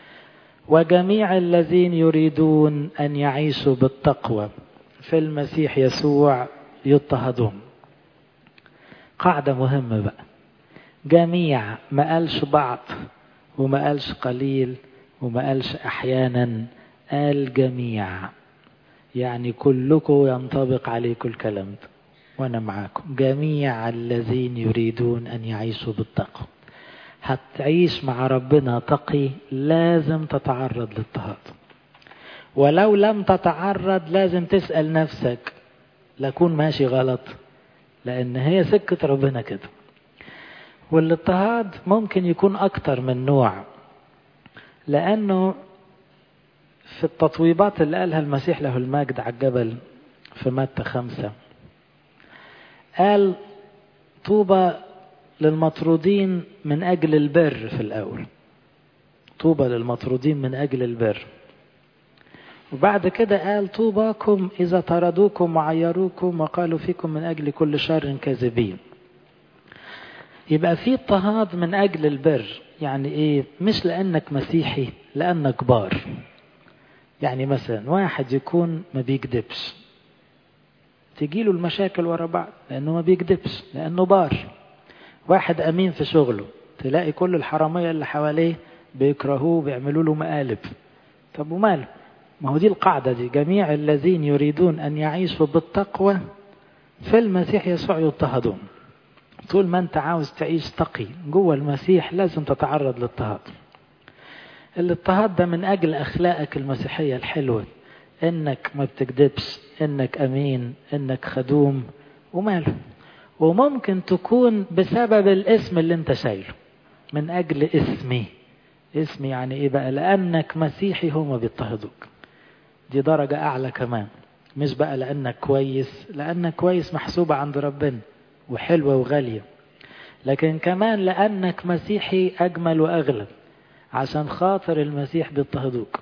وجميع الذين يريدون أن يعيشوا بالتقوى في المسيح يسوع يضطهدون قاعدة مهمة بقى جميع ما قالش بعض وما قالش قليل وما قالش أحيانا قال جميع يعني كلكم ينطبق عليكم الكلام ده وأنا معاكم جميع الذين يريدون أن يعيشوا بالتقوى هتعيش مع ربنا تقي لازم تتعرض للاضطهاد ولو لم تتعرض لازم تسأل نفسك لكون ماشي غلط لأن هي سكة ربنا كده والاضطهاد ممكن يكون أكتر من نوع لأنه في التطويبات اللي قالها المسيح له المجد على الجبل في متى خمسة قال طوبى للمطرودين من أجل البر في الأول طوبى للمطرودين من أجل البر وبعد كده قال طوباكم إذا طردوكم وعيروكم وقالوا فيكم من أجل كل شر كاذبين يبقى في اضطهاد من أجل البر يعني إيه مش لأنك مسيحي لأنك بار يعني مثلا واحد يكون ما بيكذبش تجيله المشاكل ورا بعض لأنه ما بيكذبش لأنه بار واحد أمين في شغله تلاقي كل الحرامية اللي حواليه بيكرهوه بيعملوا له مقالب طب وماله ما هو دي القاعدة دي جميع الذين يريدون أن يعيشوا بالتقوى في المسيح يسوع يضطهدون طول ما أنت عاوز تعيش تقي جوه المسيح لازم تتعرض للاضطهاد الاضطهاد ده من أجل أخلاقك المسيحية الحلوة إنك ما بتكذبش إنك أمين إنك خدوم وماله وممكن تكون بسبب الاسم اللي انت شايله من أجل اسمي اسمي يعني إيه بقى لأنك مسيحي هم بيضطهدوك دي درجة أعلى كمان مش بقى لأنك كويس لأنك كويس محسوبة عند ربنا وحلوة وغالية لكن كمان لأنك مسيحي أجمل وأغلى عشان خاطر المسيح بيضطهدوك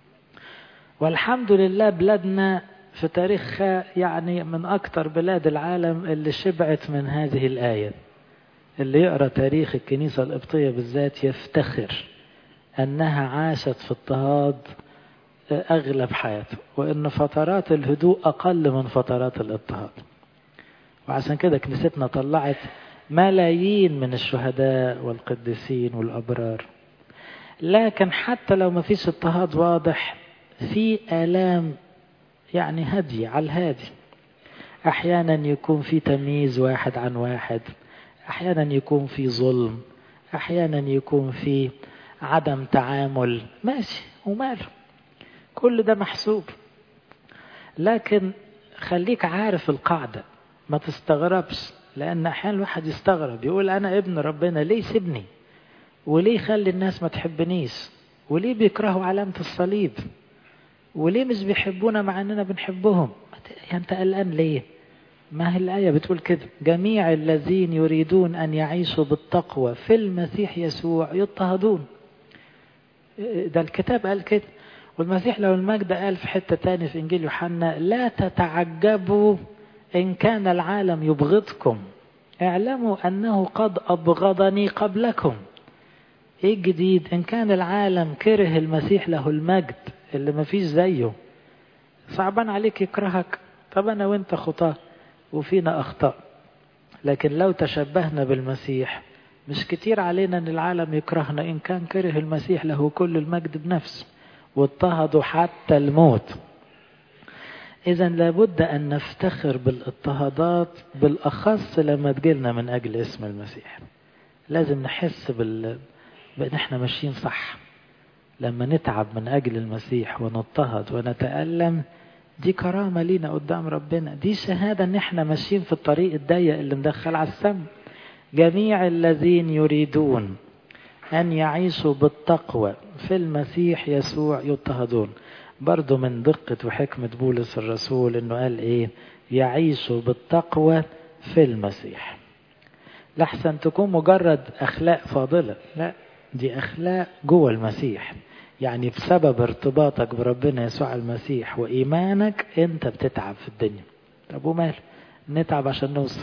والحمد لله بلادنا في تاريخها يعني من أكثر بلاد العالم اللي شبعت من هذه الآية اللي يقرأ تاريخ الكنيسة القبطية بالذات يفتخر أنها عاشت في اضطهاد أغلب حياته وأن فترات الهدوء أقل من فترات الاضطهاد وعشان كده كنيستنا طلعت ملايين من الشهداء والقديسين والأبرار لكن حتى لو ما فيش اضطهاد واضح في آلام يعني هدي على الهادي أحيانا يكون في تمييز واحد عن واحد أحيانا يكون في ظلم أحيانا يكون في عدم تعامل ماشي وماله كل ده محسوب لكن خليك عارف القاعدة ما تستغربش لأن أحيانا الواحد يستغرب يقول أنا ابن ربنا ليه سيبني وليه يخلي الناس ما تحبنيش وليه بيكرهوا علامة الصليب وليه مش بيحبونا مع أننا بنحبهم يعني أنت قلقان ليه ما هي الآية بتقول كده جميع الذين يريدون أن يعيشوا بالتقوى في المسيح يسوع يضطهدون ده الكتاب قال كده والمسيح لو المجد قال في حتة تاني في إنجيل يوحنا لا تتعجبوا إن كان العالم يبغضكم اعلموا أنه قد أبغضني قبلكم إيه الجديد إن كان العالم كره المسيح له المجد اللي مفيش زيه صعبان عليك يكرهك طب أنا وإنت خطاة وفينا أخطاء لكن لو تشبهنا بالمسيح مش كتير علينا أن العالم يكرهنا إن كان كره المسيح له كل المجد بنفسه واضطهدوا حتى الموت إذا لابد أن نفتخر بالاضطهادات بالأخص لما تجيلنا من أجل اسم المسيح لازم نحس بال... بأن احنا ماشيين صح لما نتعب من أجل المسيح ونضطهد ونتألم دي كرامة لينا قدام ربنا دي شهادة ان احنا ماشيين في الطريق الضيق اللي مدخل على السم جميع الذين يريدون أن يعيشوا بالتقوى في المسيح يسوع يضطهدون برضو من دقة وحكمة بولس الرسول انه قال ايه يعيشوا بالتقوى في المسيح لحسن تكون مجرد اخلاق فاضلة لا دي اخلاق جوه المسيح يعني بسبب ارتباطك بربنا يسوع المسيح وايمانك انت بتتعب في الدنيا طب وماله نتعب عشان نوصل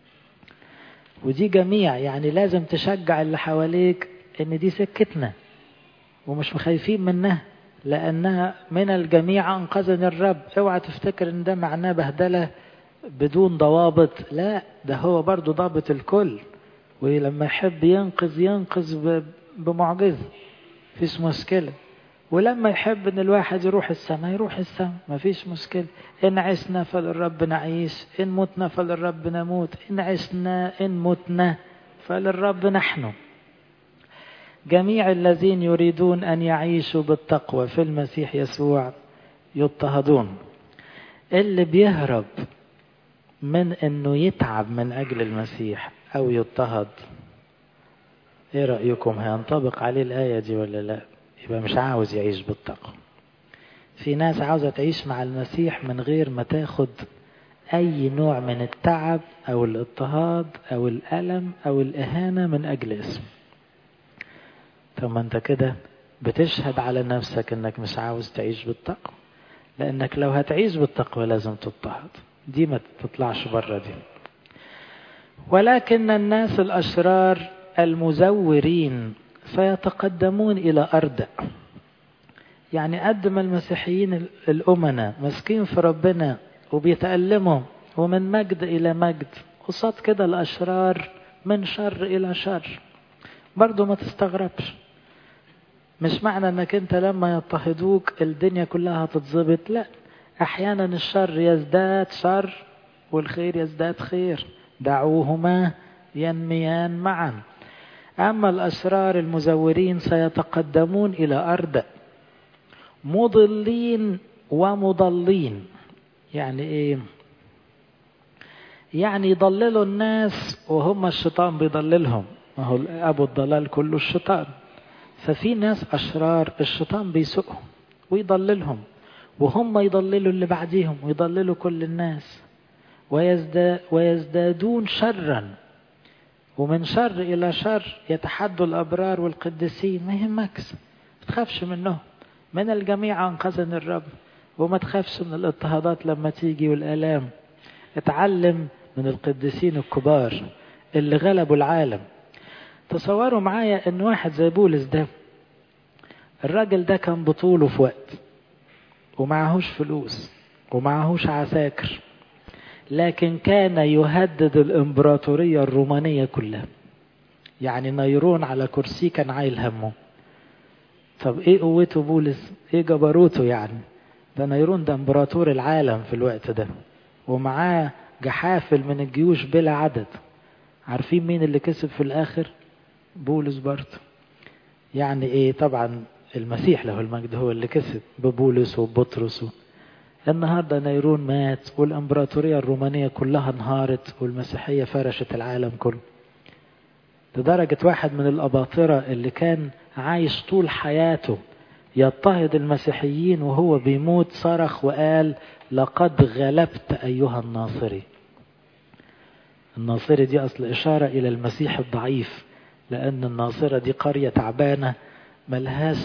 ودي جميع يعني لازم تشجع اللي حواليك ان دي سكتنا ومش مخايفين منها لانها من الجميع انقذني الرب اوعى تفتكر ان ده معناه بهدله بدون ضوابط لا ده هو برضو ضابط الكل ولما يحب ينقذ ينقذ بمعجزه مفيش مشكله ولما يحب ان الواحد يروح السماء يروح السماء مفيش مشكله ان عشنا فللرب نعيش ان متنا فللرب نموت ان عشنا ان متنا فللرب نحن جميع الذين يريدون أن يعيشوا بالتقوى في المسيح يسوع يضطهدون اللي بيهرب من أنه يتعب من أجل المسيح أو يضطهد إيه رأيكم هينطبق عليه الآية دي ولا لا يبقى مش عاوز يعيش بالتقوى في ناس عاوزة تعيش مع المسيح من غير ما تاخد أي نوع من التعب أو الاضطهاد أو الألم أو الإهانة من أجل اسمه طب ما انت كده بتشهد على نفسك انك مش عاوز تعيش بالتقوى لانك لو هتعيش بالتقوى لازم تضطهد دي ما تطلعش بره دي ولكن الناس الاشرار المزورين سيتقدمون الى ارض يعني قد ما المسيحيين الامنا ماسكين في ربنا وبيتألموا ومن مجد الى مجد قصاد كده الاشرار من شر الى شر برضو ما تستغربش مش معنى انك انت لما يضطهدوك الدنيا كلها هتتظبط لا احيانا الشر يزداد شر والخير يزداد خير دعوهما ينميان معا اما الاشرار المزورين سيتقدمون الى ارض مضلين ومضلين يعني ايه يعني يضللوا الناس وهم الشيطان بيضللهم ما هو ابو الضلال كله الشيطان ففي ناس أشرار الشيطان بيسوقهم ويضللهم وهم يضللوا اللي بعديهم ويضللوا كل الناس ويزداد ويزدادون شرا ومن شر إلى شر يتحدوا الأبرار والقديسين ما يهمكش ما تخافش منهم من الجميع أنقذني الرب وما تخافش من الاضطهادات لما تيجي والآلام اتعلم من القديسين الكبار اللي غلبوا العالم تصوروا معايا ان واحد زي بولس ده الراجل ده كان بطوله في وقت ومعهوش فلوس ومعهوش عساكر لكن كان يهدد الامبراطورية الرومانية كلها يعني نيرون على كرسي كان عايل همه طب ايه قوته بولس ايه جبروته يعني ده نيرون ده امبراطور العالم في الوقت ده ومعاه جحافل من الجيوش بلا عدد عارفين مين اللي كسب في الاخر بولس برضه يعني ايه طبعا المسيح له المجد هو اللي كسب ببولس وبطرس النهاردة نيرون مات والامبراطورية الرومانية كلها انهارت والمسيحية فرشت العالم كله لدرجة واحد من الأباطرة اللي كان عايش طول حياته يضطهد المسيحيين وهو بيموت صرخ وقال لقد غلبت أيها الناصري الناصري دي أصل إشارة إلى المسيح الضعيف لأن الناصرة دي قرية تعبانة ملهاش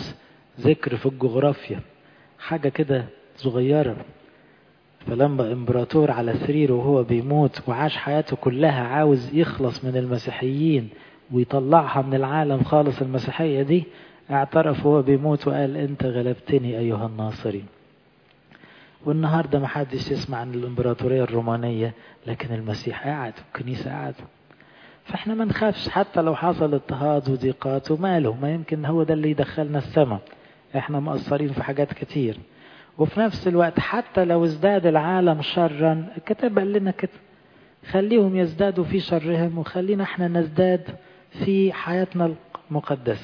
ذكر في الجغرافيا حاجة كده صغيرة فلما امبراطور على سريره وهو بيموت وعاش حياته كلها عاوز يخلص من المسيحيين ويطلعها من العالم خالص المسيحية دي اعترف وهو بيموت وقال انت غلبتني ايها الناصري والنهاردة ما حدش يسمع عن الامبراطورية الرومانية لكن المسيح قاعد والكنيسة قاعد فاحنا ما نخافش حتى لو حصل اضطهاد وضيقات وماله ما يمكن هو ده اللي يدخلنا السماء احنا مقصرين في حاجات كتير وفي نفس الوقت حتى لو ازداد العالم شرا الكتاب قال لنا كده خليهم يزدادوا في شرهم وخلينا احنا نزداد في حياتنا المقدسة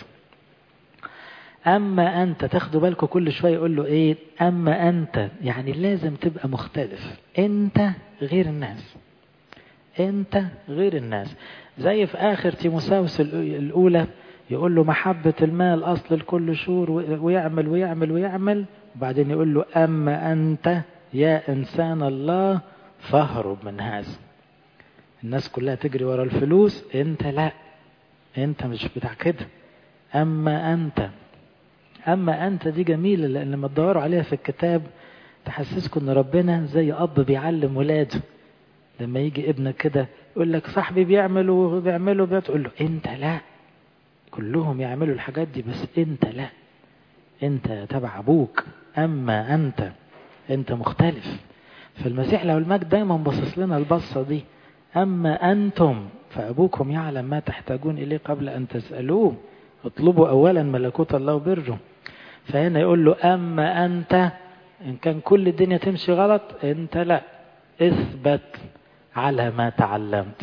أما أنت تاخدوا بالكم كل شوية يقول له إيه أما أنت يعني لازم تبقى مختلف أنت غير الناس أنت غير الناس زي في آخر تيموساوس الأولى يقول له محبة المال أصل لكل شور ويعمل ويعمل ويعمل وبعدين يقول له أما أنت يا إنسان الله فاهرب من هذا الناس كلها تجري ورا الفلوس أنت لا أنت مش بتاع كده أما أنت أما أنت دي جميلة لأن لما تدوروا عليها في الكتاب تحسسكم إن ربنا زي أب بيعلم ولاده لما يجي ابنك كده يقول لك صاحبي بيعمل وبيعمله تقول له أنت لا كلهم يعملوا الحاجات دي بس أنت لا أنت تبع أبوك أما أنت أنت مختلف فالمسيح له المجد دايما باصص لنا البصة دي أما أنتم فأبوكم يعلم ما تحتاجون إليه قبل أن تسألوه اطلبوا أولا ملكوت الله وبره فهنا يقول له أما أنت إن كان كل الدنيا تمشي غلط أنت لا اثبت على ما تعلمت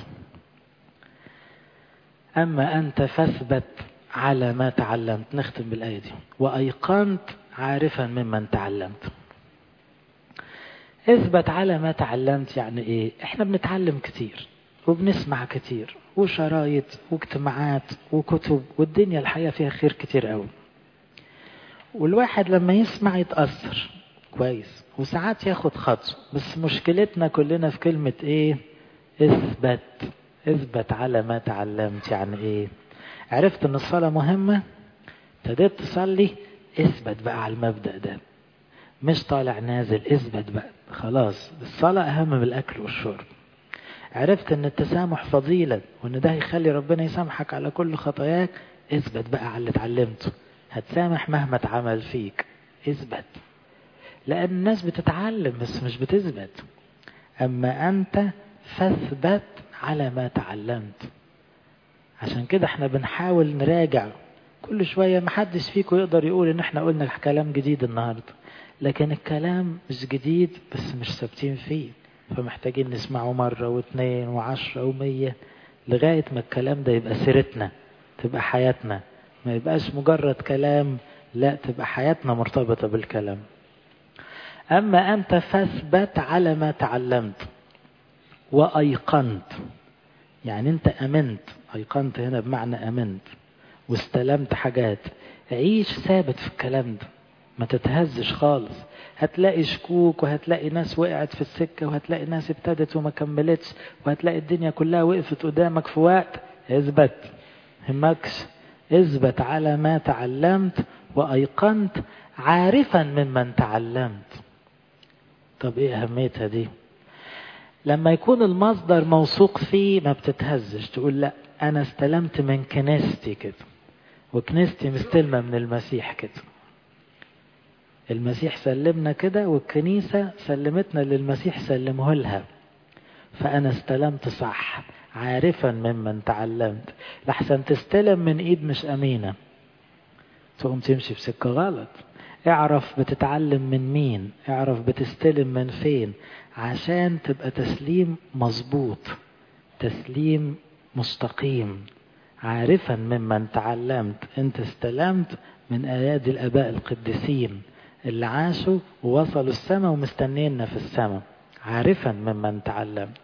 أما أنت فاثبت على ما تعلمت نختم بالآية دي وأيقنت عارفا ممن تعلمت اثبت على ما تعلمت يعني ايه احنا بنتعلم كتير وبنسمع كتير وشرايط واجتماعات وكتب والدنيا الحقيقة فيها خير كتير قوي والواحد لما يسمع يتأثر كويس وساعات ياخد خطوة بس مشكلتنا كلنا في كلمة ايه اثبت اثبت على ما تعلمت يعني ايه عرفت ان الصلاة مهمة ابتديت تصلي اثبت بقى على المبدأ ده مش طالع نازل اثبت بقى خلاص الصلاة اهم من الاكل والشرب عرفت ان التسامح فضيلة وان ده هيخلي ربنا يسامحك على كل خطاياك اثبت بقى على اللي اتعلمته هتسامح مهما اتعمل فيك اثبت لان الناس بتتعلم بس مش بتثبت اما انت فاثبت على ما تعلمت عشان كده احنا بنحاول نراجع كل شوية محدش فيكم يقدر يقول ان احنا قلنا كلام جديد النهاردة لكن الكلام مش جديد بس مش ثابتين فيه فمحتاجين نسمعه مرة واثنين وعشرة ومية لغاية ما الكلام ده يبقى سيرتنا تبقى حياتنا ما يبقاش مجرد كلام لا تبقى حياتنا مرتبطة بالكلام أما أنت فاثبت على ما تعلمت وأيقنت يعني أنت أمنت أيقنت هنا بمعنى أمنت واستلمت حاجات عيش ثابت في الكلام ده ما تتهزش خالص هتلاقي شكوك وهتلاقي ناس وقعت في السكة وهتلاقي ناس ابتدت وما كملتش وهتلاقي الدنيا كلها وقفت قدامك في وقت اثبت همكش اثبت على ما تعلمت وأيقنت عارفا ممن تعلمت طب ايه أهميتها دي لما يكون المصدر موثوق فيه ما بتتهزش تقول لا أنا استلمت من كنيستي كده وكنيستي مستلمة من المسيح كده المسيح سلمنا كده والكنيسة سلمتنا للمسيح سلمه لها فأنا استلمت صح عارفا ممن تعلمت لحسن تستلم من ايد مش امينة تقوم تمشي في سكة غلط اعرف بتتعلم من مين اعرف بتستلم من فين عشان تبقى تسليم مظبوط تسليم مستقيم عارفا ممن تعلمت انت استلمت من ايادي الاباء القديسين اللي عاشوا ووصلوا السماء ومستنينا في السماء عارفا ممن تعلمت